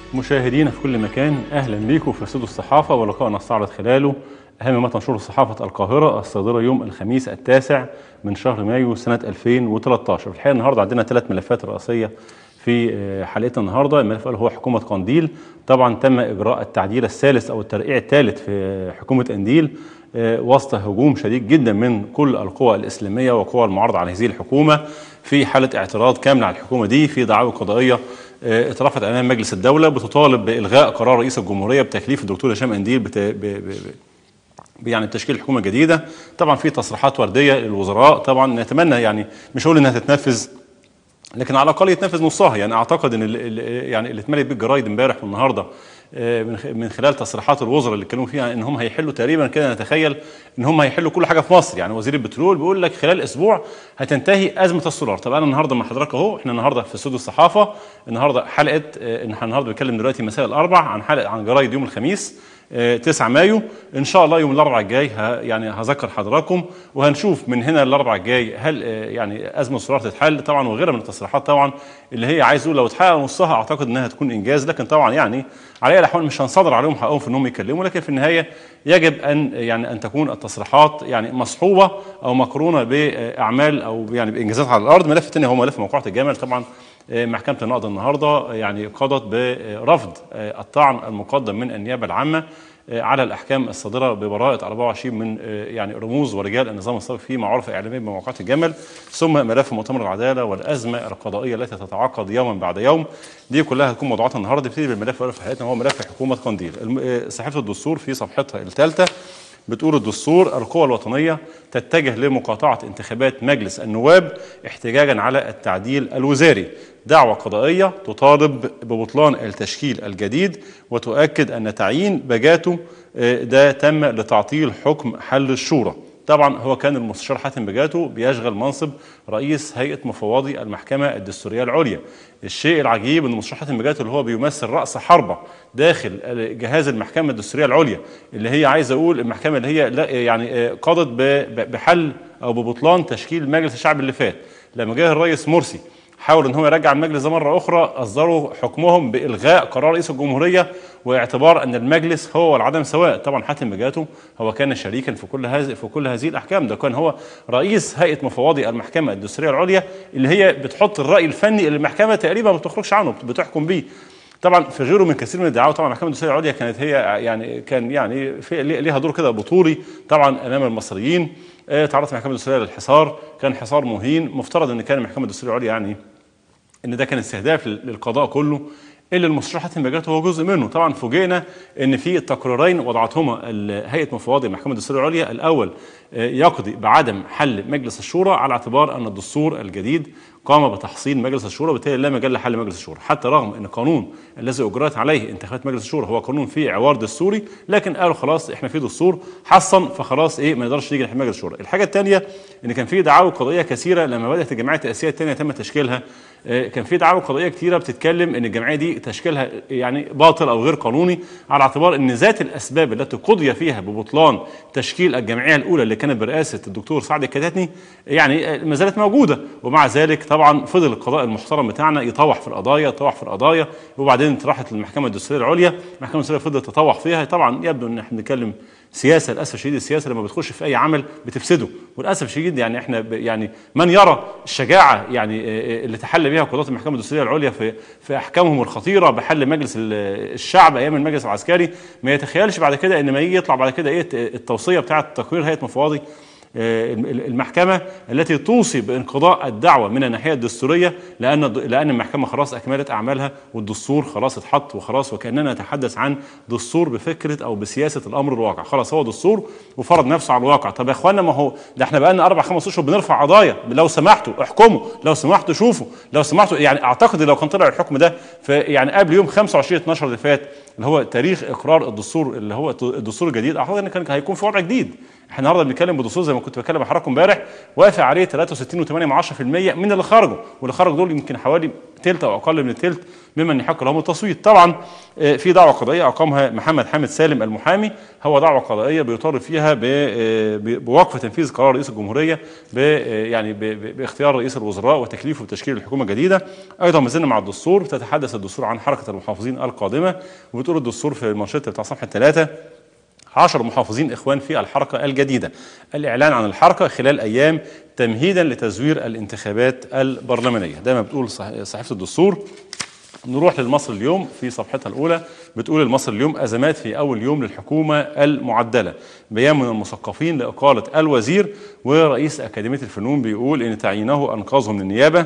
مشاهدينا في كل مكان اهلا بيكم في استوديو الصحافه ولقاء نستعرض خلاله اهم ما تنشره صحافه القاهره الصادره يوم الخميس التاسع من شهر مايو سنه 2013 الحقيقه النهارده عندنا ثلاث ملفات رئيسيه في حلقتنا النهارده الملف الاول هو حكومه قنديل طبعا تم اجراء التعديل الثالث او الترقيع الثالث في حكومه قنديل وسط هجوم شديد جدا من كل القوى الاسلاميه وقوى المعارضه على هذه الحكومه في حاله اعتراض كامله على الحكومه دي في دعاوى قضائيه اترفعت امام مجلس الدوله بتطالب بالغاء قرار رئيس الجمهوريه بتكليف الدكتور هشام قنديل بت... ب... ب... ب... يعني تشكيل حكومه جديده طبعا في تصريحات ورديه للوزراء طبعا نتمنى يعني مش هقول انها تتنفذ لكن على الاقل يتنفذ نصها يعني اعتقد ان ال... يعني اللي اتملت بيه الجرايد امبارح والنهارده من خلال تصريحات الوزراء اللي اتكلموا فيها ان هم هيحلوا تقريبا كده نتخيل ان هم هيحلوا كل حاجه في مصر يعني وزير البترول بيقول لك خلال اسبوع هتنتهي ازمه السولار طب انا النهارده مع حضرتك اهو احنا النهارده في استوديو الصحافه النهارده حلقه ان احنا النهارده بنتكلم دلوقتي مساء الاربع عن حلقه عن جرايد يوم الخميس 9 مايو ان شاء الله يوم الاربعاء الجاي يعني هذكر حضراتكم وهنشوف من هنا الاربعاء الجاي هل يعني ازمه السولار تتحل طبعا وغيرها من التصريحات طبعا اللي هي عايز يقول لو اتحقق نصها اعتقد انها تكون انجاز لكن طبعا يعني على اي الاحوال مش هنصدر عليهم حقهم في انهم يتكلموا لكن في النهايه يجب ان يعني ان تكون التصريحات يعني مصحوبه او مقرونه باعمال او يعني بانجازات على الارض ملف الثاني هو ملف موقعه الجمل طبعا محكمة النقض النهاردة يعني قضت برفض الطعن المقدم من النيابة العامة على الأحكام الصادرة ببراءة 24 من يعني رموز ورجال النظام السابق في معارف إعلامية بموقعة الجمل ثم ملف مؤتمر العدالة والأزمة القضائية التي تتعاقد يوما بعد يوم دي كلها هتكون موضوعات النهارده نبتدي بالملف الأول في حلقتنا هو ملف حكومة قنديل صحيفة الدستور في صفحتها الثالثة بتقول الدستور القوى الوطنية تتجه لمقاطعة انتخابات مجلس النواب احتجاجا على التعديل الوزاري دعوة قضائية تطالب ببطلان التشكيل الجديد وتؤكد أن تعيين بجاته ده تم لتعطيل حكم حل الشورى طبعا هو كان المستشار حاتم بجاته بيشغل منصب رئيس هيئه مفوضي المحكمه الدستوريه العليا. الشيء العجيب ان المستشار حاتم بجاته اللي هو بيمثل راس حربه داخل جهاز المحكمه الدستوريه العليا اللي هي عايز اقول المحكمه اللي هي لا يعني قضت بحل او ببطلان تشكيل مجلس الشعب اللي فات. لما جه الرئيس مرسي حاول ان هو يرجع المجلس ده مره اخرى اصدروا حكمهم بالغاء قرار رئيس الجمهوريه واعتبار ان المجلس هو والعدم سواء طبعا حاتم بجاته هو كان شريكا في كل هذه في كل هذه الاحكام ده كان هو رئيس هيئه مفوضي المحكمه الدستوريه العليا اللي هي بتحط الراي الفني اللي المحكمه تقريبا ما بتخرجش عنه بتحكم بيه طبعا في غيره من كثير من الدعاوى طبعا المحكمه الدستوريه العليا كانت هي يعني كان يعني في ليها دور كده بطولي طبعا امام المصريين تعرضت المحكمه الدستوريه للحصار كان حصار مهين مفترض ان كان المحكمه الدستوريه العليا يعني ان ده كان استهداف للقضاء كله اللي المستشار حاتم بجاته هو جزء منه طبعا فوجئنا ان في تقريرين وضعتهما هيئه مفوضي المحكمه الدستوريه العليا الاول يقضي بعدم حل مجلس الشورى على اعتبار ان الدستور الجديد قام بتحصين مجلس الشورى وبالتالي لا مجال لحل مجلس الشورى حتى رغم ان القانون الذي اجرت عليه انتخابات مجلس الشورى هو قانون فيه عوار دستوري لكن قالوا خلاص احنا في دستور حصن فخلاص ايه ما نقدرش نيجي نحل مجلس الشورى الحاجه الثانيه ان كان في دعاوى قضائيه كثيره لما بدات الجمعيه التاسيسيه الثانيه تم تشكيلها كان في دعاوى قضائيه كثيره بتتكلم ان الجمعيه دي تشكيلها يعني باطل او غير قانوني على اعتبار ان ذات الاسباب التي قضي فيها ببطلان تشكيل الجمعيه الاولى اللي كانت برئاسه الدكتور سعد الكتاتني يعني ما زالت موجوده ومع ذلك طبعا فضل القضاء المحترم بتاعنا يطوح في القضايا يطوح في القضايا وبعدين راحت للمحكمه الدستوريه العليا المحكمه الدستوريه فضلت تطوح فيها طبعا يبدو ان احنا بنتكلم سياسه للاسف الشديد السياسه لما بتخش في اي عمل بتفسده وللاسف الشديد يعني احنا يعني من يرى الشجاعه يعني اللي تحلى بها قضاه المحكمه الدستوريه العليا في في احكامهم الخطيره بحل مجلس الشعب ايام المجلس العسكري ما يتخيلش بعد كده ان ما يجي يطلع بعد كده ايه التوصيه بتاعه تقرير هيئه مفوضي المحكمة التي توصي بانقضاء الدعوة من الناحية الدستورية لأن لأن المحكمة خلاص أكملت أعمالها والدستور خلاص اتحط وخلاص وكأننا نتحدث عن دستور بفكرة أو بسياسة الأمر الواقع خلاص هو دستور وفرض نفسه على الواقع طب يا إخوانا ما هو ده إحنا بقالنا أربع خمس أشهر بنرفع قضايا لو سمحتوا احكموا لو سمحتوا شوفوا لو سمحتوا يعني أعتقد لو كان طلع الحكم ده في يعني قبل يوم 25 12 اللي فات اللي هو تاريخ إقرار الدستور اللي هو الدستور الجديد أعتقد إن كان هيكون في وضع جديد احنا النهارده بنتكلم بدستور زي ما كنت بتكلم مع حضراتكم امبارح وافق عليه 63.8% من اللي خرجوا واللي خرجوا دول يمكن حوالي ثلث او اقل من الثلث ممن يحق لهم التصويت طبعا آه، في دعوه قضائيه اقامها محمد حامد سالم المحامي هو دعوه قضائيه بيطالب فيها ب- آه، ب- بوقف تنفيذ قرار رئيس الجمهوريه ب- آه، يعني ب- ب- باختيار رئيس الوزراء وتكليفه بتشكيل الحكومه الجديده ايضا ما زلنا مع الدستور تتحدث الدستور عن حركه المحافظين القادمه وبتقول الدستور في المنشط بتاع صفحه ثلاثه عشر محافظين إخوان في الحركة الجديدة الإعلان عن الحركة خلال أيام تمهيدا لتزوير الانتخابات البرلمانية ده ما بتقول صح- صحيفة الدستور نروح للمصر اليوم في صفحتها الأولى بتقول المصر اليوم أزمات في أول يوم للحكومة المعدلة بيان من المثقفين لإقالة الوزير ورئيس أكاديمية الفنون بيقول إن تعيينه أنقذه من النيابة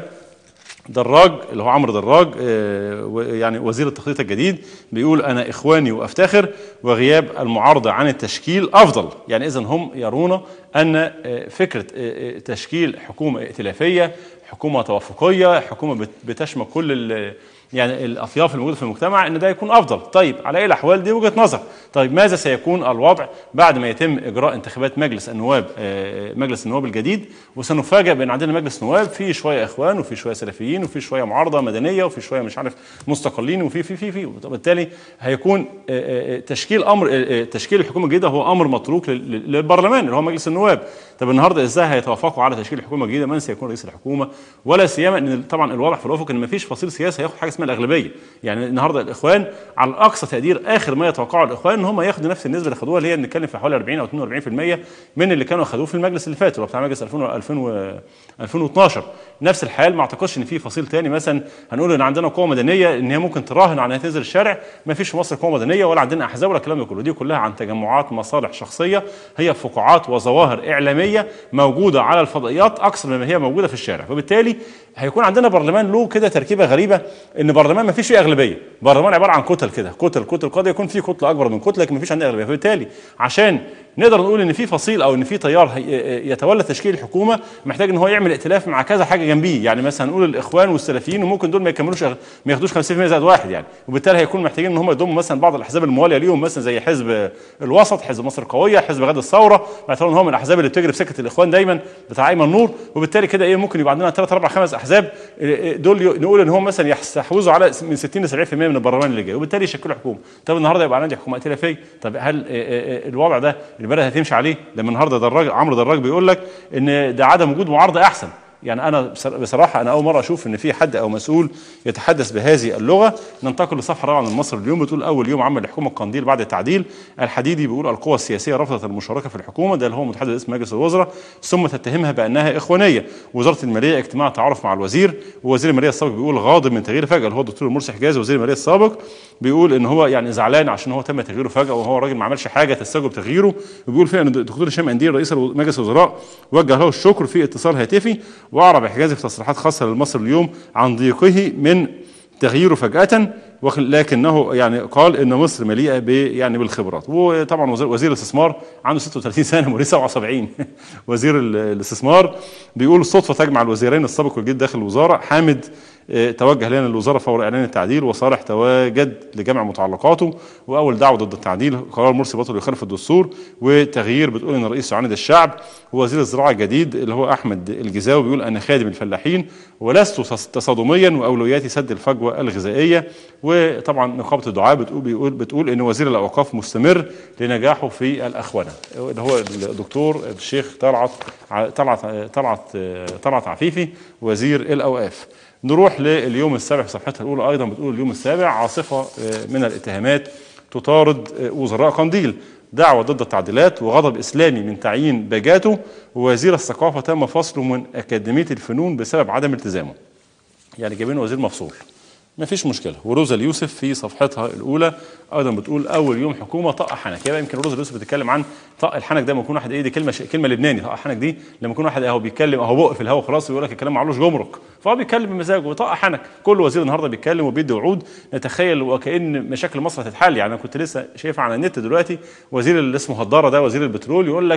دراج اللي هو عمرو دراج آه، و- يعني وزير التخطيط الجديد بيقول انا اخواني وافتخر وغياب المعارضه عن التشكيل افضل يعني اذا هم يرون ان آه، فكره آه، آه، تشكيل حكومه ائتلافيه حكومه توافقيه حكومه بت- بتشمل كل ال- يعني الاطياف الموجوده في المجتمع ان ده يكون افضل طيب على اي الاحوال دي وجهه نظر طيب ماذا سيكون الوضع بعد ما يتم اجراء انتخابات مجلس النواب آه، مجلس النواب الجديد وسنفاجئ بان عندنا مجلس نواب فيه شويه اخوان وفيه شويه سلفيين وفيه شويه معارضه مدنيه وفيه شويه مش عارف مستقلين وفي في في في وبالتالي هيكون آه، آه، تشكيل امر آه، آه، تشكيل الحكومه الجديده هو امر متروك لل- لل- للبرلمان اللي هو مجلس النواب طب النهارده ازاي هيتوافقوا على تشكيل الحكومه الجديده من سيكون رئيس الحكومه ولا سيما ان طبعا الواضح في الافق ان ما فيش فصيل سياسي هياخد حاجه اسمها الاغلبيه يعني النهارده الاخوان على اقصى تقدير اخر ما يتوقعه الاخوان ان هم ياخدوا نفس النسبه اللي خدوها اللي هي بنتكلم في حوالي 40 او 42% من اللي كانوا خدوه في المجلس اللي فات اللي هو بتاع مجلس 2000 و 2000 و 2012 نفس الحال ما اعتقدش ان في فصيل تاني مثلا هنقول ان عندنا قوه مدنيه ان هي ممكن تراهن على انها تنزل الشارع ما فيش في مصر قوه مدنيه ولا عندنا احزاب ولا الكلام ده كله دي كلها عن تجمعات مصالح شخصيه هي فقاعات وظواهر اعلاميه موجوده على الفضائيات اكثر مما هي موجوده في الشارع فبالتالي هيكون عندنا برلمان له كده تركيبه غريبه ان برلمان ما فيش فيه اغلبيه برلمان عباره عن كتل كده كتل كتل قد يكون فيه كتله اكبر من كتله لكن ما فيش عندنا اغلبيه فبالتالي عشان نقدر نقول ان في فصيل او ان في تيار هي- يتولى تشكيل الحكومه محتاج ان هو يعمل ائتلاف مع كذا حاجه جنبيه يعني مثلا نقول الاخوان والسلفيين وممكن دول ما يكملوش أغ- ما ياخدوش 50% زائد واحد يعني وبالتالي هيكون محتاجين ان هم يضموا مثلا بعض الاحزاب المواليه ليهم مثلا زي حزب الوسط حزب مصر القويه حزب غد الثوره باعتبار ان هو من الاحزاب اللي بتجري في سكه الاخوان دايما بتاع ايمن نور وبالتالي كده ايه ممكن يبقى عندنا ثلاث اربع خمس احزاب إيه، دول ي- نقول ان هم مثلا يستحوذوا على من 60 ل 70% من البرلمان اللي جاي وبالتالي يشكلوا حكومه طب النهارده يبقى عندي حكومه ائتلافيه طب هل إيه، إيه، الوضع ده البلد هتمشي عليه لما النهارده دراج عمرو دراج بيقول لك ان ده عدم وجود معارضه احسن يعني انا بصر- بصراحه انا اول مره اشوف ان في حد او مسؤول يتحدث بهذه اللغه ننتقل لصفحه رابعه من مصر اليوم بتقول اول يوم عمل الحكومه القنديل بعد التعديل الحديدي بيقول القوى السياسيه رفضت المشاركه في الحكومه ده اللي هو متحدث اسم مجلس الوزراء ثم تتهمها بانها اخوانيه وزاره الماليه اجتماع تعارف مع الوزير ووزير الماليه السابق بيقول غاضب من تغيير فجاه اللي هو الدكتور مرسي حجازي وزير الماليه السابق بيقول ان هو يعني زعلان عشان هو تم تغييره فجاه وهو راجل ما عملش حاجه تستوجب تغييره وبيقول فيها ان الدكتور هشام انديل رئيس الو- مجلس الوزراء وجه له الشكر في اتصال هاتفي واعرب حجازي في تصريحات خاصه للمصر اليوم عن ضيقه من تغييره فجأة وخ- لكنه يعني قال ان مصر مليئه ب يعني بالخبرات وطبعا وزير, وزير الاستثمار عنده 36 سنه وليه 77 وزير ال- الاستثمار بيقول الصدفه تجمع الوزيرين السابق والجديد داخل الوزاره حامد آه، توجه لنا الوزاره فور اعلان التعديل وصالح تواجد لجمع متعلقاته واول دعوه ضد التعديل قرار مرسي بطل يخالف الدستور وتغيير بتقول ان الرئيس يعاند الشعب ووزير الزراعه الجديد اللي هو احمد الجزاوي بيقول انا خادم الفلاحين ولست تص- تصادميا واولوياتي سد الفجوه الغذائيه وطبعا نقابه الدعاء بتقول بيقول بتقول ان وزير الاوقاف مستمر لنجاحه في الاخونه اللي هو الدكتور الشيخ طلعت ع- طلعت طلعت طلعت عفيفي وزير الاوقاف نروح لليوم السابع في صفحتها الاولى ايضا بتقول اليوم السابع عاصفه آه، من الاتهامات تطارد آه، وزراء قنديل دعوة ضد التعديلات وغضب إسلامي من تعيين باجاته ووزير الثقافة تم فصله من أكاديمية الفنون بسبب عدم التزامه يعني جايبين وزير مفصول ما فيش مشكله وروزا اليوسف في صفحتها الاولى ايضا بتقول اول يوم حكومه طق حنك يبقى يمكن روزا اليوسف بتتكلم عن طق الحنك ده لما يكون واحد ايه دي كلمه ش... كلمه لبناني طق حنك دي لما يكون واحد اهو بيتكلم اهو بق في الهواء خلاص ويقول لك الكلام معلوش جمرك فهو بيتكلم بمزاجه طق حنك كل وزير النهارده بيتكلم وبيدي وعود نتخيل وكان مشاكل مصر هتتحل يعني انا كنت لسه شايف على النت دلوقتي وزير اللي اسمه هداره ده وزير البترول يقول لك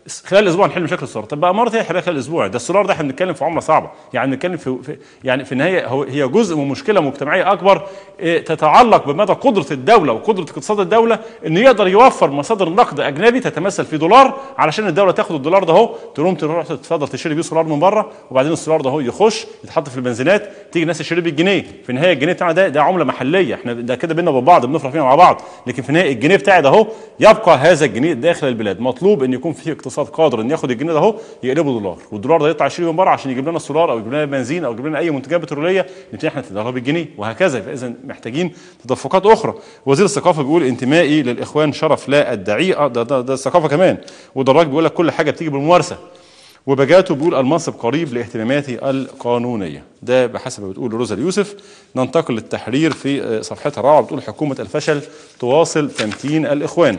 خلال الاسبوع نحل مشاكل السولار طب بقى مرة هي خلال الاسبوع ده السولار ده احنا بنتكلم في عمله صعبه يعني بنتكلم في, في يعني في النهايه هو هي جزء من مشكله مجتمعيه اكبر إيه تتعلق بمدى قدره الدوله وقدره اقتصاد الدوله انه يقدر يوفر مصادر نقد اجنبي تتمثل في دولار علشان الدوله تاخد الدولار ده اهو تقوم تروح تتفضل تشتري بيه سولار من بره وبعدين السولار ده اهو يخش يتحط في البنزينات تيجي الناس تشتري بيه الجنيه في النهايه الجنيه بتاعنا ده ده عمله محليه احنا ده كده بينا وبين بعض بنفرح فينا مع بعض لكن في النهايه الجنيه بتاعي ده اهو يبقى هذا الجنيه داخل البلاد مطلوب ان يكون في اقتصاد قادر ان ياخد الجنيه ده اهو يقلبه دولار والدولار ده يطلع يشتري من بره عشان يجيب لنا السولار او يجيب لنا بنزين او يجيب لنا اي منتجات بتروليه نبتدي احنا نديها بالجنيه وهكذا فاذا محتاجين تدفقات اخرى وزير الثقافه بيقول انتمائي للاخوان شرف لا ادعيه آه، ده, ده, ده الثقافه كمان والدراج بيقول لك كل حاجه بتيجي بالممارسه وبجاته بيقول المنصب قريب لاهتماماتي القانونيه ده بحسب ما بتقول روزا اليوسف ننتقل للتحرير في آه، صفحتها الرابعه بتقول حكومه الفشل تواصل تمتين الاخوان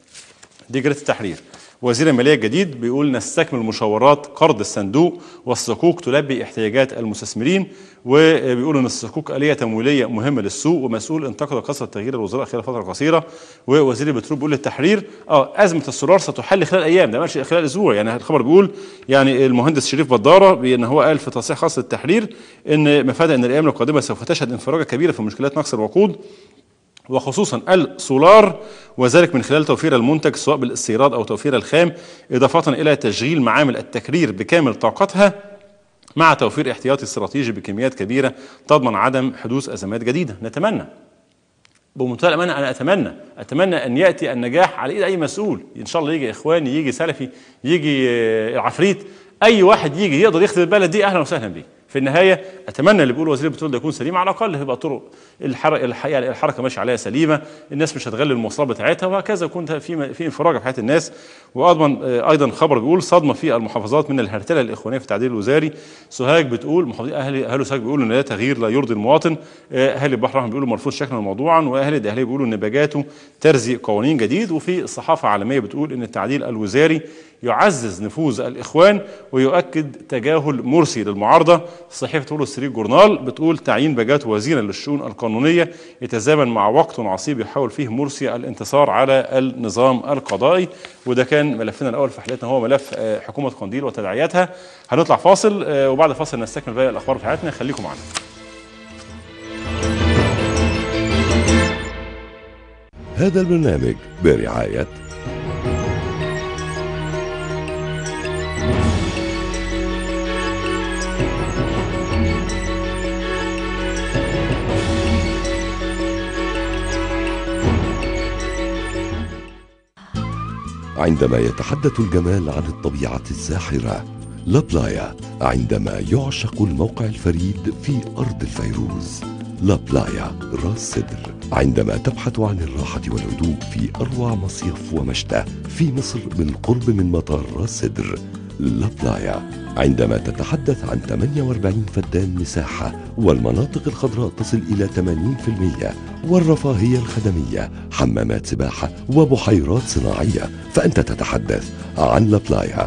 دي جريده التحرير وزير الماليه الجديد بيقول نستكمل مشاورات قرض الصندوق والصكوك تلبي احتياجات المستثمرين وبيقول ان الصكوك اليه تمويليه مهمه للسوق ومسؤول انتقد كثره تغيير الوزراء خلال فتره قصيره ووزير البترول بيقول للتحرير اه ازمه السولار ستحل خلال ايام ده ماشي خلال اسبوع يعني الخبر بيقول يعني المهندس شريف بداره بان هو قال في تصريح خاص للتحرير ان مفاده ان الايام القادمه سوف تشهد انفراجه كبيره في مشكلات نقص الوقود وخصوصا السولار وذلك من خلال توفير المنتج سواء بالاستيراد او توفير الخام اضافه الى تشغيل معامل التكرير بكامل طاقتها مع توفير احتياطي استراتيجي بكميات كبيره تضمن عدم حدوث ازمات جديده نتمنى بمنتهى الامانه انا اتمنى اتمنى ان ياتي النجاح على ايد اي مسؤول ان شاء الله يجي اخواني يجي سلفي يجي آه، عفريت اي واحد يجي يقدر يخدم البلد دي اهلا وسهلا بيه في النهايه اتمنى اللي بيقول وزير البترول ده يكون سليم على الاقل هيبقى طرق الحركه الحقيقه الحركه ماشيه عليها سليمه الناس مش هتغلي المواصلات بتاعتها وهكذا يكون في في انفراجه في حياه الناس واضمن آه، ايضا خبر بيقول صدمه في المحافظات من الهرتله الاخوانيه في التعديل الوزاري سوهاج بتقول محافظين اهل اهل سوهاج بيقولوا ان ده تغيير لا يرضي المواطن آه، اهل البحر الاحمر بيقولوا مرفوض شكلا وموضوعا واهل الدهليه بيقولوا ان باجاته ترزي قوانين جديد وفي الصحافه العالميه بتقول ان التعديل الوزاري يعزز نفوذ الاخوان ويؤكد تجاهل مرسي للمعارضه صحيفه وول ستريت جورنال بتقول تعيين باجات وزيرا للشؤون القانونيه يتزامن مع وقت عصيب يحاول فيه مرسي الانتصار على النظام القضائي وده كان ملفنا الاول في حلقتنا هو ملف آه، حكومه قنديل وتداعياتها هنطلع فاصل آه، وبعد الفاصل نستكمل باقي الاخبار بتاعتنا خليكم معنا هذا البرنامج برعاية عندما يتحدث الجمال عن الطبيعة الزاحرة لابلايا عندما يعشق الموقع الفريد في أرض الفيروز لابلايا راس سدر عندما تبحث عن الراحة والهدوء في أروع مصيف ومشتى في مصر بالقرب من مطار راس سدر لابلايا عندما تتحدث عن 48 فدان مساحة والمناطق الخضراء تصل إلى 80% والرفاهية الخدمية حمامات سباحة وبحيرات صناعية فأنت تتحدث عن لابلايا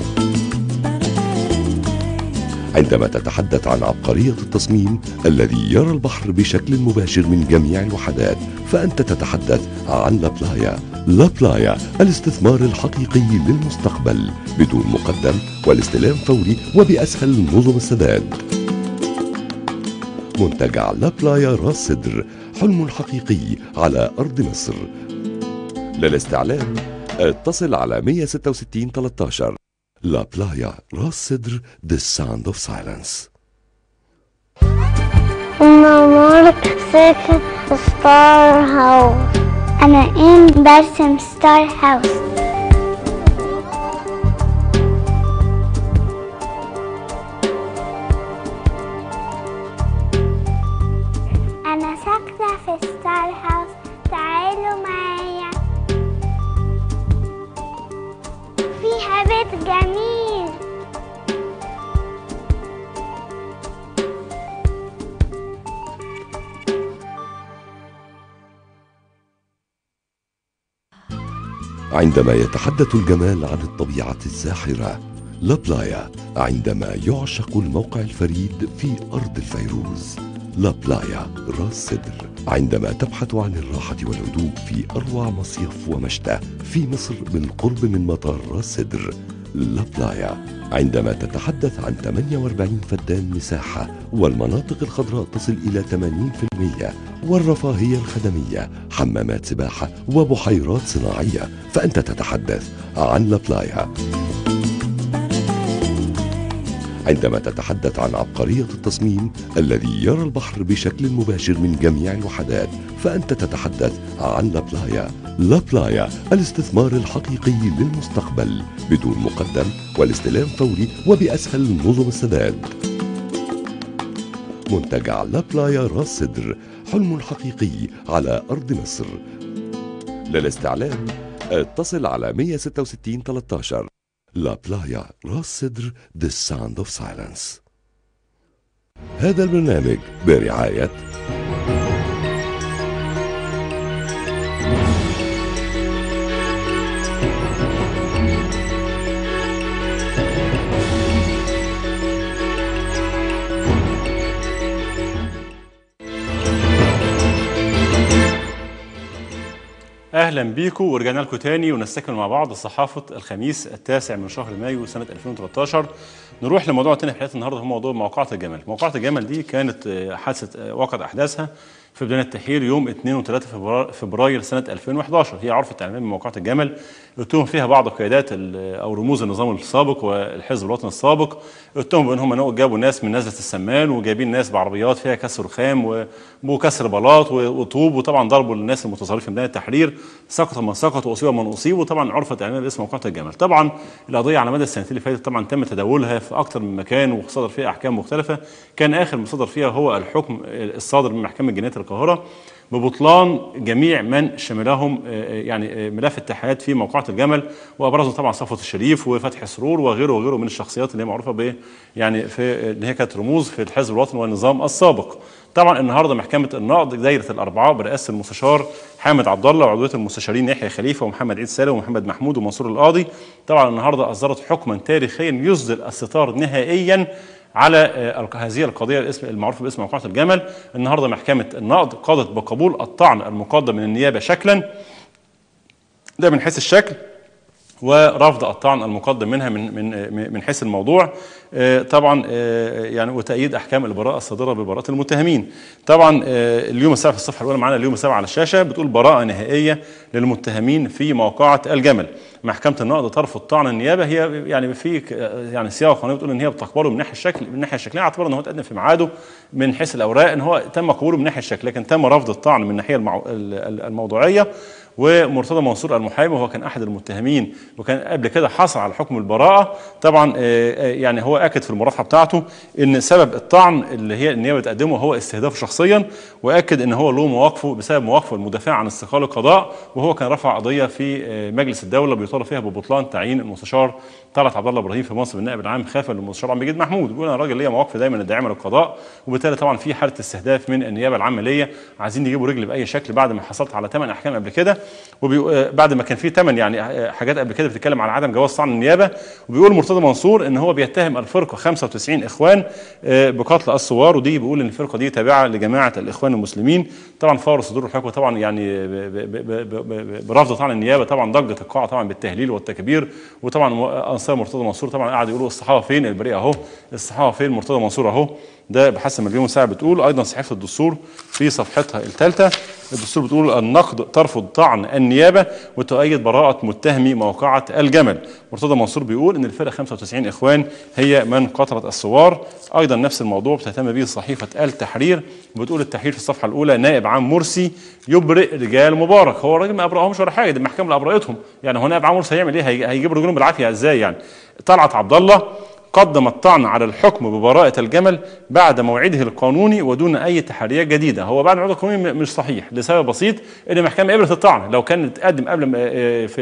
عندما تتحدث عن عبقرية التصميم الذي يرى البحر بشكل مباشر من جميع الوحدات فأنت تتحدث عن لابلايا لابلايا الاستثمار الحقيقي للمستقبل بدون مقدم والاستلام فوري وبأسهل نظم السداد منتجع لابلايا راس سدر حلم حقيقي على أرض مصر للاستعلام اتصل على 166 13 لا بلايا راس سدر The Sound of Silence مامورك ساكن في ستار هاوس أنا إن برسم ستار هاوس أنا ساكنة في ستار هاوس تعالوا معايا فيها بيت جميل عندما يتحدث الجمال عن الطبيعة الزاحرة لابلايا عندما يعشق الموقع الفريد في أرض الفيروز لا بلايا راس سدر عندما تبحث عن الراحة والهدوء في أروع مصيف ومشتى في مصر بالقرب من مطار راس سدر لا بلايا عندما تتحدث عن 48 فدان مساحة والمناطق الخضراء تصل إلى 80% والرفاهية الخدمية حمامات سباحة وبحيرات صناعية فأنت تتحدث عن لا بلايا عندما تتحدث عن عبقرية التصميم الذي يرى البحر بشكل مباشر من جميع الوحدات فأنت تتحدث عن لابلايا لابلايا الاستثمار الحقيقي للمستقبل بدون مقدم والاستلام فوري وبأسهل نظم السداد منتجع لابلايا راس سدر حلم حقيقي على أرض مصر للاستعلام اتصل على 166 13 لا بلايا راس سدر The Sound of Silence هذا البرنامج برعاية اهلا بيكم ورجعنا لكم تاني ونستكمل مع بعض صحافه الخميس التاسع من شهر مايو سنه 2013 نروح لموضوع تاني في حلقه النهارده هو موضوع موقعة الجمل موقعة الجمل دي كانت آه، حادثه آه، وقعت احداثها في بدايه التحرير يوم 2 و3 فبراير, فبراير سنه 2011 هي عرفت اعلان من موقعة الجمل اتهم فيها بعض قيادات ال- او رموز النظام السابق والحزب الوطني السابق اتهموا بانهم إنهم جابوا ناس من نزله السمان وجايبين ناس بعربيات فيها كسر رخام و- وكسر بلاط و- وطوب وطبعا ضربوا الناس المتظاهرين في ميدان التحرير سقط من سقط واصيب من اصيب وطبعا عرفت اعلانها باسم موقعة الجمل طبعا القضيه على مدى السنتين اللي فاتت طبعا تم تداولها في اكثر من مكان وصدر فيها احكام مختلفه كان اخر ما صدر فيها هو الحكم الصادر من محكمه جنايه القاهره ببطلان جميع من شملهم آه، يعني آه، ملف التحيات في موقعة الجمل وابرزهم طبعا صفوت الشريف وفتحي سرور وغيره وغيره من الشخصيات اللي هي معروفه ب يعني في ان هي كانت رموز في الحزب الوطني والنظام السابق. طبعا النهارده محكمه النقض دايره الاربعاء برئاسه المستشار حامد عبد الله وعضويه المستشارين يحيى خليفه ومحمد عيد سالم ومحمد محمود ومنصور القاضي طبعا النهارده اصدرت حكما تاريخيا يصدر الستار نهائيا على آه، الق- هذه القضيه الاسم المعروفه باسم موقعة الجمل النهارده محكمه النقض قضت بقبول الطعن المقدم من النيابه شكلا ده من حيث الشكل ورفض الطعن المقدم منها من من من حيث الموضوع آه، طبعا آه، يعني وتأييد احكام البراءه الصادره ببراءه المتهمين طبعا آه، اليوم السابع في الصفحه الاولى معانا اليوم السابع على الشاشه بتقول براءه نهائيه للمتهمين في موقعه الجمل محكمه النقض ترفض طعن النيابه هي يعني في ك- يعني صياغه قانونيه بتقول ان هي بتقبله من ناحيه الشكل من الناحيه الشكليه اعتبر ان هو اتقدم في ميعاده من حيث الاوراق ان هو تم قبوله من ناحيه الشكل لكن تم رفض الطعن من الناحيه المعو- ال- ال- الموضوعيه ومرتضى منصور المحامي وهو كان احد المتهمين وكان قبل كده حصل على حكم البراءه طبعا آه، آه، يعني هو اكد في المرافعه بتاعته ان سبب الطعن اللي هي النيابه بتقدمه هو استهدافه شخصيا واكد ان هو له مواقفه بسبب مواقفه المدافع عن استقلال القضاء وهو كان رفع قضيه في آه، مجلس الدوله بيطالب فيها ببطلان تعيين المستشار طلعت عبد الله ابراهيم في منصب النائب العام خلفا للمستشار عبد المجيد محمود بيقول انا راجل ليا مواقف دايما الداعمه للقضاء وبالتالي طبعا في حاله استهداف من النيابه العامه ليا عايزين يجيبوا رجلي باي شكل بعد ما حصلت على ثمان احكام قبل كده وبعد ما كان في ثمان يعني آه، حاجات قبل كده بتتكلم على عدم جواز طعن النيابه وبيقول مرتضى منصور ان هو بيتهم الفرقه 95 اخوان آه، بقتل الثوار ودي بيقول ان الفرقه دي تابعه لجماعه الاخوان المسلمين طبعا فور صدور الحكم طبعا يعني ب- ب- ب- ب- ب- برفض طعن النيابه طبعا ضجت القاعه طبعا بالتهليل والتكبير وطبعا م- انصار مرتضى منصور طبعا قاعد يقولوا الصحافه فين البريء اهو الصحافه فين مرتضى منصور اهو ده بحسب اليوم ساعه بتقول ايضا صحيفه الدستور في صفحتها الثالثه الدستور بتقول النقد ترفض طعن النيابه وتؤيد براءه متهمي موقعه الجمل مرتضى منصور بيقول ان الفرقه 95 اخوان هي من قتلت الثوار ايضا نفس الموضوع بتهتم به صحيفه التحرير بتقول التحرير في الصفحه الاولى نائب عام مرسي يبرئ رجال مبارك هو الراجل ما ابرأهمش ولا حاجه دي المحكمه اللي ابرأتهم يعني هو نائب عام مرسي هيعمل ايه هي- هيجيب رجلهم بالعافيه ازاي يعني طلعت عبد الله قدم الطعن على الحكم ببراءة الجمل بعد موعده القانوني ودون أي تحريات جديدة هو بعد موعده القانوني م- مش صحيح لسبب بسيط إن المحكمة قبلت الطعن لو كان اتقدم قبل ما- آه، في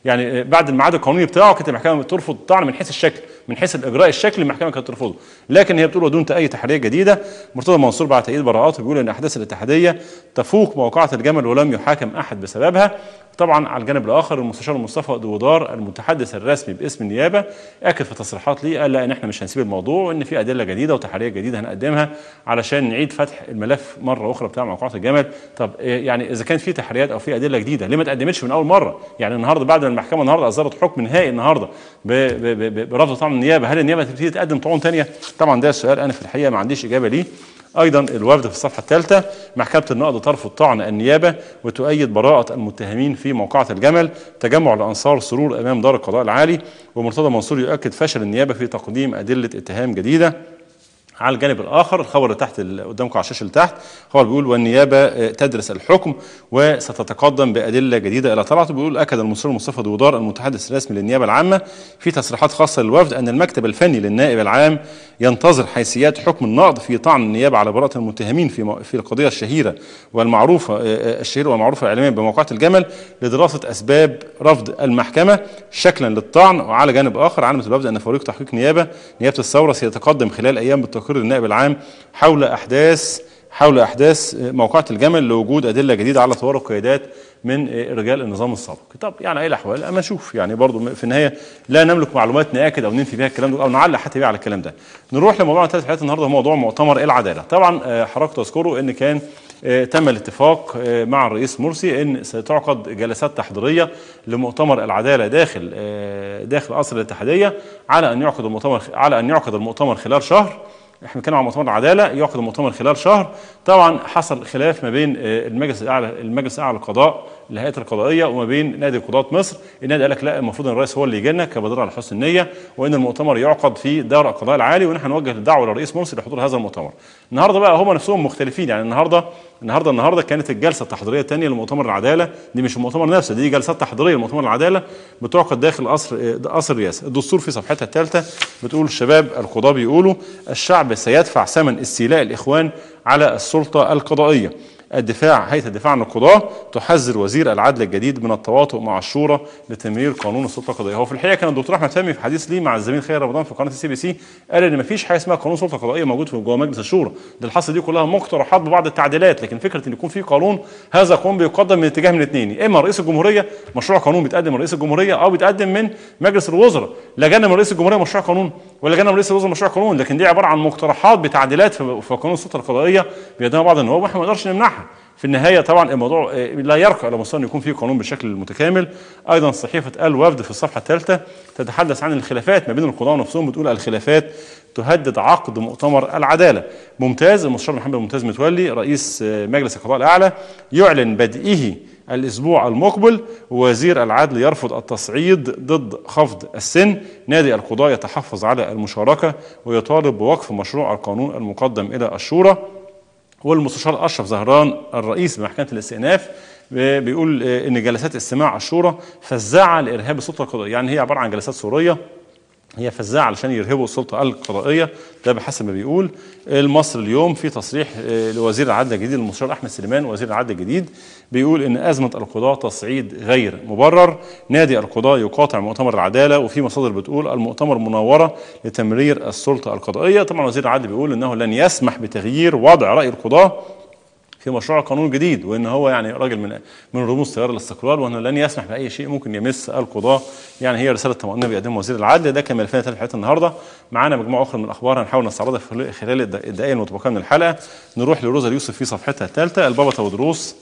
يعني بعد الميعاد القانوني بتاعه كانت المحكمه ترفض الطعن من حيث الشكل من حيث الاجراء الشكلي المحكمه كانت ترفضه لكن هي بتقول ودون اي تحريه جديده مرتضى منصور بعد تأييد براءاته بيقول ان احداث الاتحاديه تفوق موقعه الجمل ولم يحاكم احد بسببها طبعا على الجانب الاخر المستشار مصطفى دوودار المتحدث الرسمي باسم النيابه اكد في تصريحات ليه قال لا ان احنا مش هنسيب الموضوع وان في ادله جديده وتحريه جديده هنقدمها علشان نعيد فتح الملف مره اخرى بتاع موقعة الجمل طب إيه يعني اذا كانت في تحريات او في ادله جديده ليه ما تقدمتش من اول مره يعني النهارده بعد ما المحكمه النهارده اصدرت حكم نهائي النهارده ب- ب- ب- برفض طعن النيابه هل النيابه تبتدي تقدم طعون ثانيه طبعا ده السؤال انا في الحقيقه ما عنديش اجابه ليه ايضا الوفد في الصفحه الثالثه محكمه النقض ترفض طعن النيابه وتؤيد براءه المتهمين في موقعه الجمل تجمع الانصار سرور امام دار القضاء العالي ومرتضى منصور يؤكد فشل النيابه في تقديم ادله اتهام جديده على الجانب الاخر الخبر اللي تحت اللي قدامكم على الشاشه اللي تحت خبر بيقول والنيابه آه، تدرس الحكم وستتقدم بادله جديده الى طلعته بيقول اكد المستشار مصطفى دوودار المتحدث الرسمي للنيابه العامه في تصريحات خاصه للوفد ان المكتب الفني للنائب العام ينتظر حيثيات حكم النقض في طعن النيابه على براءه المتهمين في مو- في القضيه الشهيره والمعروفه آه، آه، الشهيره والمعروفه اعلاميا بموقعه الجمل لدراسه اسباب رفض المحكمه شكلا للطعن وعلى جانب اخر علمت الوفد ان فريق تحقيق نيابه نيابه الثوره سيتقدم خلال ايام بالتقرير للنائب العام حول احداث حول احداث موقعة الجمل لوجود ادله جديده على طوار القيادات من رجال النظام السابق. طب يعني اي الاحوال اما نشوف يعني برضو في النهايه لا نملك معلومات ناكد او ننفي بها الكلام ده او نعلق حتى بيه على الكلام ده. نروح لموضوعنا الثالث في حلقه النهارده هو موضوع مؤتمر العداله. طبعا آه، حضراتكم تذكروا ان كان آه، تم الاتفاق آه، مع الرئيس مرسي ان ستعقد جلسات تحضيريه لمؤتمر العداله داخل آه، داخل قصر الاتحاديه على ان يعقد المؤتمر على ان يعقد المؤتمر خلال شهر احنا بنتكلم عن مؤتمر العداله يعقد المؤتمر خلال شهر طبعا حصل خلاف ما بين آه، المجلس الاعلى المجلس الاعلى للقضاء الهيئه القضائيه وما بين نادي قضاه مصر النادي قال لك لا المفروض ان الرئيس هو اللي يجي لنا كبدر على حسن النيه وان المؤتمر يعقد في دار القضاء العالي ونحن نوجه الدعوه للرئيس مرسي لحضور هذا المؤتمر النهارده بقى هم نفسهم مختلفين يعني النهارده النهارده النهارده كانت الجلسه التحضيريه الثانيه لمؤتمر العداله دي مش المؤتمر نفسه دي جلسات تحضيريه لمؤتمر العداله بتعقد داخل قصر آه، قصر الرئاسه الدستور في صفحتها الثالثه بتقول الشباب القضاه بيقولوا الشعب سيدفع ثمن استيلاء الاخوان على السلطه القضائيه الدفاع هيئه الدفاع عن القضاه تحذر وزير العدل الجديد من التواطؤ مع الشورى لتمرير قانون السلطه القضائيه هو في الحقيقه كان الدكتور احمد فهمي في حديث ليه مع الزميل خير رمضان في قناه السي بي سي قال ان مفيش حاجه اسمها قانون سلطه قضائيه موجود في جوه مجلس الشورى ده الحصه دي كلها مقترحات ببعض التعديلات لكن فكره ان يكون في قانون هذا قانون بيقدم من اتجاه من اثنين يا اما رئيس الجمهوريه مشروع قانون بيتقدم من رئيس الجمهوريه او بيتقدم من مجلس الوزراء لا جانا من رئيس الجمهوريه مشروع قانون ولا جانا من رئيس الوزراء مشروع قانون لكن دي عباره عن مقترحات بتعديلات في في قانون السلطه القضائيه بيقدمها بعض النواب واحنا ما نقدرش نمنعها في النهايه طبعا الموضوع آه، لا يرقى الى مستوى ان يكون في قانون بالشكل المتكامل ايضا صحيفه الوفد في الصفحه الثالثه تتحدث عن الخلافات ما بين القضاه نفسهم بتقول الخلافات تهدد عقد مؤتمر العداله ممتاز المستشار محمد ممتاز متولي رئيس آه، مجلس القضاء الاعلى يعلن بدئه الاسبوع المقبل وزير العدل يرفض التصعيد ضد خفض السن نادي القضاء يتحفظ على المشاركه ويطالب بوقف مشروع القانون المقدم الى الشورى والمستشار اشرف زهران الرئيس بمحكمه الاستئناف آه، بيقول آه، ان جلسات استماع الشورى فزاعه لارهاب السلطه القضائيه يعني هي عباره عن جلسات سوريه هي فزاعه علشان يرهبوا السلطه القضائيه ده بحسب ما بيقول المصري اليوم في تصريح آه، لوزير العدل الجديد المستشار احمد سليمان وزير العدل الجديد بيقول ان ازمه القضاه تصعيد غير مبرر نادي القضاه يقاطع مؤتمر العداله وفي مصادر بتقول المؤتمر منوره لتمرير السلطه القضائيه طبعا وزير العدل بيقول انه لن يسمح بتغيير وضع راي القضاه في مشروع قانون جديد وان هو يعني راجل من من رموز تيار الاستقلال وانه لن يسمح باي شيء ممكن يمس القضاه يعني هي رساله طمانينه بيقدمها وزير العدل ده كان ملفنا ثلاث حلقات النهارده معانا مجموعه اخرى من الاخبار هنحاول نستعرضها في خلال الد- الدقائق المتبقيه من الحلقه نروح لروزا اليوسف في صفحتها الثالثه البابا تودروس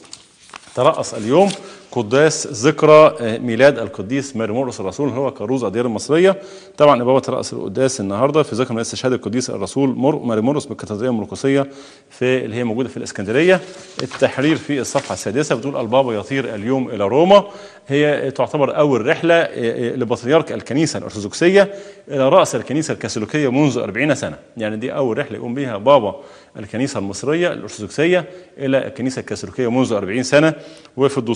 ترأس اليوم قداس ذكرى آه، ميلاد القديس ماري مرقس الرسول هو كروز الديار المصريه طبعا البابا ترأس القداس النهارده في ذكرى ميلاد استشهاد القديس الرسول مر- ماري مرقس بالكاتدرائيه المرقسيه في اللي هي موجوده في الاسكندريه التحرير في الصفحه السادسه بتقول البابا يطير اليوم الى روما هي تعتبر اول رحله آه، آه، لبطريرك الكنيسه الارثوذكسيه الى راس الكنيسه الكاثوليكيه منذ 40 سنه يعني دي اول رحله يقوم بها بابا الكنيسه المصريه الارثوذكسيه الى الكنيسه الكاثوليكيه منذ 40 سنه وفي الدستور الصفحه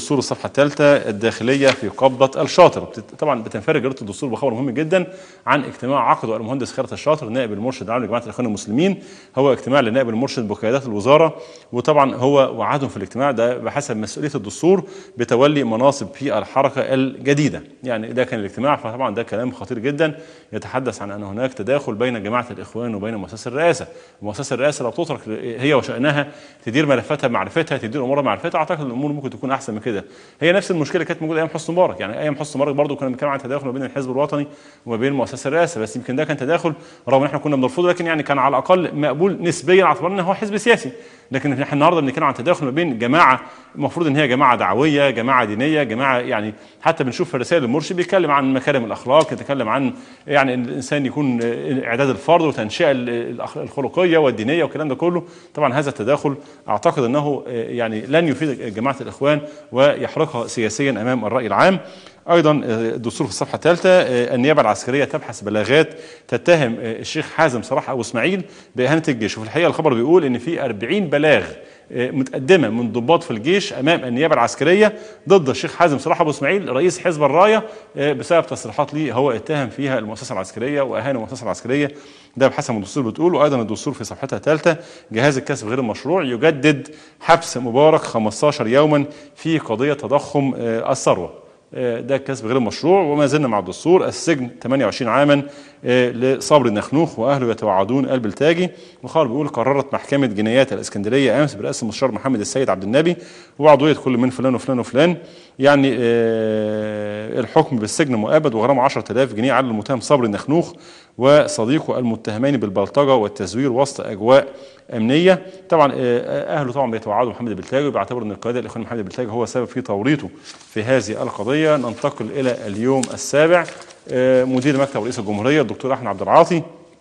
الصفحه الثالثه الداخليه في قبضه الشاطر بتت- طبعا بتنفرد جريده الدستور بخبر مهم جدا عن اجتماع عقده المهندس خيرت الشاطر نائب المرشد العام لجماعه الاخوان المسلمين هو اجتماع لنائب المرشد بقيادات الوزاره وطبعا هو وعدهم في الاجتماع ده بحسب مسؤوليه الدستور بتولي مناصب في الحركه الجديده يعني ده كان الاجتماع فطبعا ده كلام خطير جدا يتحدث عن ان هناك تداخل بين جماعه الاخوان وبين مؤسسه الرئاسه مؤسسه الرئاسه لو تترك هي وشانها تدير ملفاتها بمعرفتها تدير امورها بمعرفتها اعتقد الامور ممكن تكون احسن من كده هي نفس المشكله اللي كانت موجوده ايام حسني مبارك يعني ايام حسني مبارك برضه كنا بنتكلم عن تداخل ما بين الحزب الوطني وما بين مؤسسه الرئاسه بس يمكن ده كان تداخل رغم ان احنا كنا بنرفضه لكن يعني كان على الاقل مقبول نسبيا على اعتبار ان هو حزب سياسي لكن احنا النهارده بنتكلم عن تداخل ما بين جماعه المفروض ان هي جماعه دعويه جماعه دينيه جماعه يعني حتى بنشوف في رسائل المرشد بيتكلم عن مكارم الاخلاق يتكلم عن يعني ان الانسان يكون اعداد الفرد وتنشئه الأخ- الخلقيه والدينيه والكلام ده كله طبعا هذا التداخل اعتقد انه يعني لن يفيد جماعه الاخوان ويحرقها سياسيا امام الراي العام ايضا الدستور في الصفحه الثالثه النيابه العسكريه تبحث بلاغات تتهم الشيخ حازم صلاح ابو اسماعيل باهانه الجيش وفي الحقيقه الخبر بيقول ان في 40 بلاغ متقدمه من ضباط في الجيش امام النيابه العسكريه ضد الشيخ حازم صلاح ابو اسماعيل رئيس حزب الرايه بسبب تصريحات ليه هو اتهم فيها المؤسسه العسكريه واهان المؤسسه العسكريه ده بحسب ما الدستور بتقول وايضا الدستور في صفحتها الثالثه جهاز الكسب غير المشروع يجدد حبس مبارك 15 يوما في قضيه تضخم الثروه ده الكسب غير المشروع وما زلنا مع الدستور السجن 28 عاما لصبر النخنوخ واهله يتوعدون البلتاجي وخبر بيقول قررت محكمه جنايات الاسكندريه امس برئاسه المستشار محمد السيد عبد النبي وعضويه كل من فلان وفلان وفلان يعني الحكم بالسجن مؤبد وغرامه 10000 جنيه على المتهم صبر النخنوخ وصديقه المتهمين بالبلطجه والتزوير وسط اجواء امنيه طبعا اهله طبعا بيتوعدوا محمد البلتاجي وبيعتبر ان القياده الاخوان محمد البلتاجي هو سبب في توريطه في هذه القضيه ننتقل الى اليوم السابع مدير مكتب رئيس الجمهوريه الدكتور احمد عبد العاطي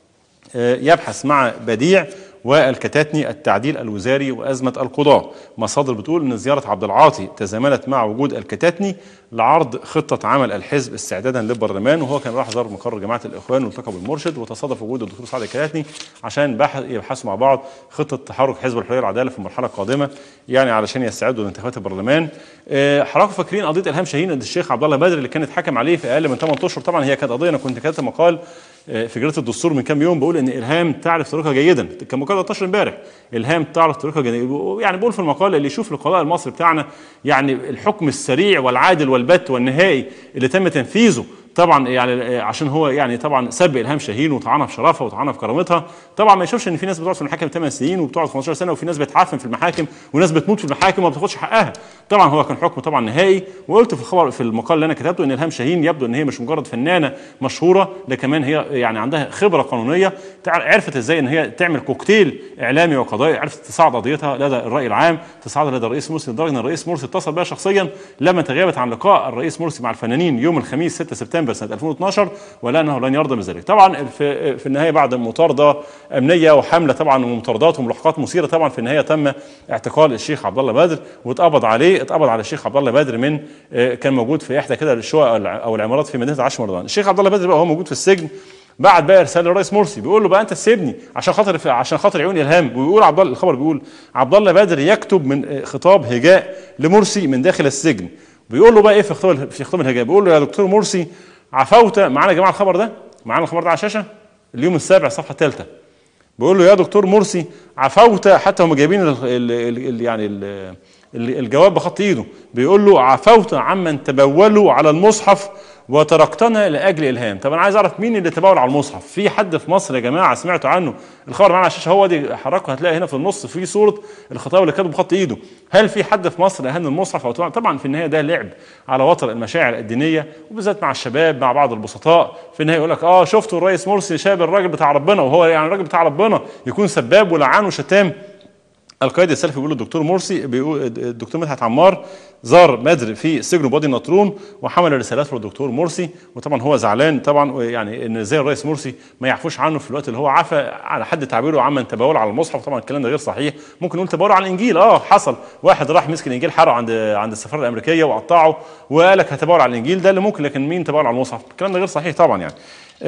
يبحث مع بديع والكتاتني التعديل الوزاري وازمه القضاه، مصادر بتقول ان زياره عبد العاطي تزامنت مع وجود الكتاتني لعرض خطه عمل الحزب استعدادا للبرلمان وهو كان راح زار مقر جماعه الاخوان والتقى بالمرشد وتصادف وجود الدكتور سعد الكتاتني عشان يبحثوا مع بعض خطه تحرك حزب الحريه والعداله في المرحله القادمه يعني علشان يستعدوا لانتخابات البرلمان. حضراتكم فاكرين قضيه الهام شاهين عند الشيخ عبد الله بدر اللي كان اتحكم عليه في اقل من 8 اشهر طبعا هي كانت قضيه انا كنت كاتب مقال في جريده الدستور من كام يوم بقول ان الهام تعرف طريقها جيدا كان مقال 13 امبارح الهام تعرف طريقها جيدا يعني بقول في المقال اللي يشوف القضاء المصري بتاعنا يعني الحكم السريع والعادل والبت والنهائي اللي تم تنفيذه طبعا يعني عشان هو يعني طبعا سب الهام شاهين وطعنها في شرفها وطعنها في كرامتها طبعا ما يشوفش ان في ناس بتقعد في المحاكم 8 سنين وبتقعد 15 سنه وفي ناس بتعفن في المحاكم وناس بتموت في المحاكم وما بتاخدش حقها طبعا هو كان حكم طبعا نهائي وقلت في الخبر في المقال اللي انا كتبته ان الهام شاهين يبدو ان هي مش مجرد فنانه مشهوره ده كمان هي يعني عندها خبره قانونيه عرفت ازاي ان هي تعمل كوكتيل اعلامي وقضائي عرفت تصعد قضيتها لدى الراي العام تصعد لدى الرئيس مرسي لدرجه ان الرئيس مرسي اتصل بها شخصيا لما تغيبت عن لقاء الرئيس مرسي مع الفنانين يوم الخميس 6 سبتمبر سنه 2012 ولا انه لن يرضى بذلك طبعا في, في النهايه بعد مطارده امنيه وحمله طبعا ومطاردات وملاحقات مثيره طبعا في النهايه تم اعتقال الشيخ عبد الله بدر واتقبض عليه اتقبض على الشيخ عبد الله بدر من كان موجود في احدى كده الشقق او العمارات في مدينه عشر مرضان الشيخ عبد الله بدر بقى هو موجود في السجن بعد بقى رساله للرئيس مرسي بيقول له بقى انت تسيبني عشان خاطر عشان خاطر عيون الهام ويقول عبد الله الخبر بيقول عبد الله بدر يكتب من خطاب هجاء لمرسي من داخل السجن بيقول له بقى ايه في خطاب في خطاب الهجاء بيقول له يا دكتور مرسي عفوت معانا يا جماعه الخبر ده معانا الخبر ده على الشاشه اليوم السابع الصفحه الثالثه بيقول له يا دكتور مرسي عفوت حتى هم جايبين ال ال ال يعني ال الجواب بخط ايده بيقول له عفوت عمن تبولوا على المصحف وتركتنا لاجل الهام طب انا عايز اعرف مين اللي تبول على المصحف في حد في مصر يا جماعه سمعتوا عنه الخبر معانا على الشاشه هو دي حركه هتلاقي هنا في النص في صوره الخطاب اللي كاتبه بخط ايده هل في حد في مصر اهان المصحف او طبعا في النهايه ده لعب على وتر المشاعر الدينيه وبالذات مع الشباب مع بعض البسطاء في النهايه يقول لك اه شفتوا الرئيس مرسي شاب الراجل بتاع ربنا وهو يعني الراجل بتاع ربنا يكون سباب ولعان وشتام القائد السلفي بيقول الدكتور مرسي بيقول الدكتور مدحت عمار زار بدر في سجن بوادي النطرون وحمل رسالات للدكتور مرسي وطبعا هو زعلان طبعا يعني ان ازاي الرئيس مرسي ما يعفوش عنه في الوقت اللي هو عفى على حد تعبيره عمن تبول على المصحف طبعا الكلام ده غير صحيح ممكن نقول تبول على الانجيل اه حصل واحد راح مسك الانجيل حرقه عند عند السفاره الامريكيه وقطعه وقال لك هتبول على الانجيل ده اللي ممكن لكن مين تبول على المصحف الكلام ده غير صحيح طبعا يعني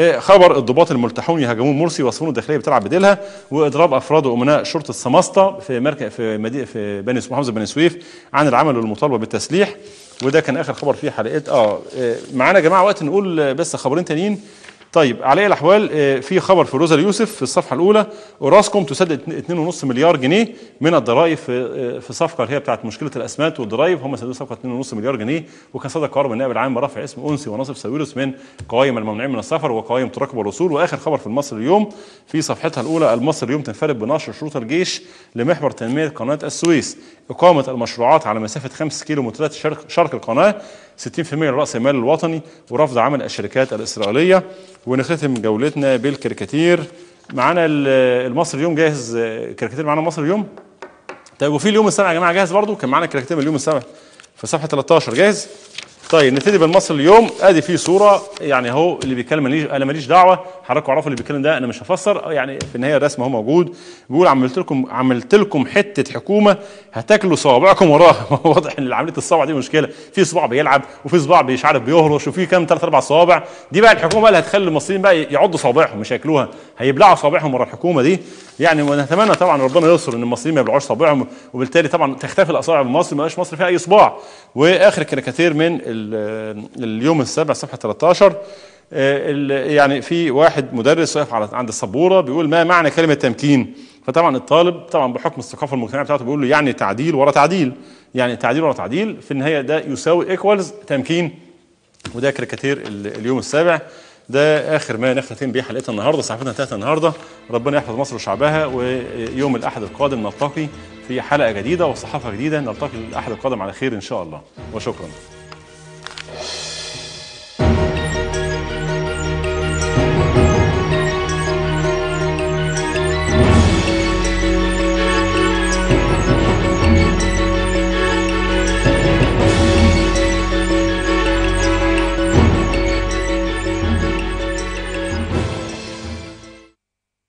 خبر الضباط الملتحون يهاجمون مرسي وصفون الداخليه بتلعب بديلها واضراب افراد وامناء شرطه سماسطه في مركز في مدينه في بني محافظه بني سويف عن العمل والمطالبه بالتسليح وده كان اخر خبر في حلقات اه آه، معانا يا جماعه وقت نقول آه، بس خبرين تانيين طيب على اي الاحوال آه، في خبر في روزا اليوسف في الصفحه الاولى اوراسكوم تسدد 2.5 مليار جنيه من الضرائب في آه، في صفقه اللي هي بتاعت مشكله الاسمنت والضرائب هم سددوا صفقه 2.5 مليار جنيه وكان صدر قرار من النائب العام برفع اسم انسي وناصف ساويرس من قوائم الممنوعين من السفر وقوائم تراقب الوصول واخر خبر في المصري اليوم في صفحتها الاولى المصري اليوم تنفرد بنشر شروط الجيش لمحور تنميه قناه السويس اقامه المشروعات على مسافه 5 كيلو مترات شرق, شرق القناه 60% من راس المال الوطني ورفض عمل الشركات الاسرائيليه ونختم جولتنا بالكاريكاتير معانا ال- المصري اليوم جاهز آه، كاريكاتير معانا المصري اليوم طيب وفي اليوم السابع يا جماعه جاهز برضو كان معانا كاريكاتير من اليوم السابع في صفحه 13 جاهز طيب نبتدي بالمصري اليوم ادي فيه صوره يعني اهو اللي بيتكلم ماليش انا ماليش دعوه حضراتكم اعرفوا اللي بيتكلم ده انا مش هفسر يعني في النهايه الرسم اهو موجود بيقول عملت لكم عملت لكم حته حكومه هتاكلوا صوابعكم وراها واضح ان عمليه الصوابع دي مشكله في صباع بيلعب وفي صباع مش عارف بيهرش وفي كام ثلاث اربع صوابع دي بقى الحكومه بقى اللي هتخلي المصريين بقى يعضوا صوابعهم مش هياكلوها هيبلعوا صوابعهم ورا الحكومه دي يعني ونتمنى طبعا ربنا يستر ان المصريين ما يبلعوش صوابعهم وبالتالي طبعا تختفي الاصابع من مصر ما يبقاش مصر فيها اي صباع واخر كاريكاتير من ال- اليوم السابع صفحه 13 آه، ال- يعني في واحد مدرس واقف على عند السبوره بيقول ما معنى كلمه تمكين فطبعا الطالب طبعا بحكم الثقافه المجتمعيه بتاعته بيقول له يعني تعديل ورا تعديل يعني تعديل ورا تعديل في النهايه ده يساوي ايكوالز تمكين وده كاريكاتير ال- اليوم السابع ده اخر ما نختتم بيه حلقتنا النهارده صحفتنا انتهت النهارده ربنا يحفظ مصر وشعبها ويوم الاحد القادم نلتقي في حلقه جديده وصحافه جديده نلتقي الاحد القادم على خير ان شاء الله وشكرا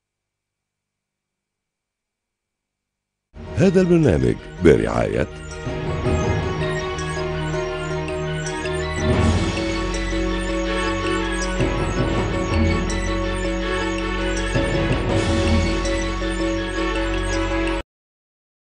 هذا البرنامج برعاية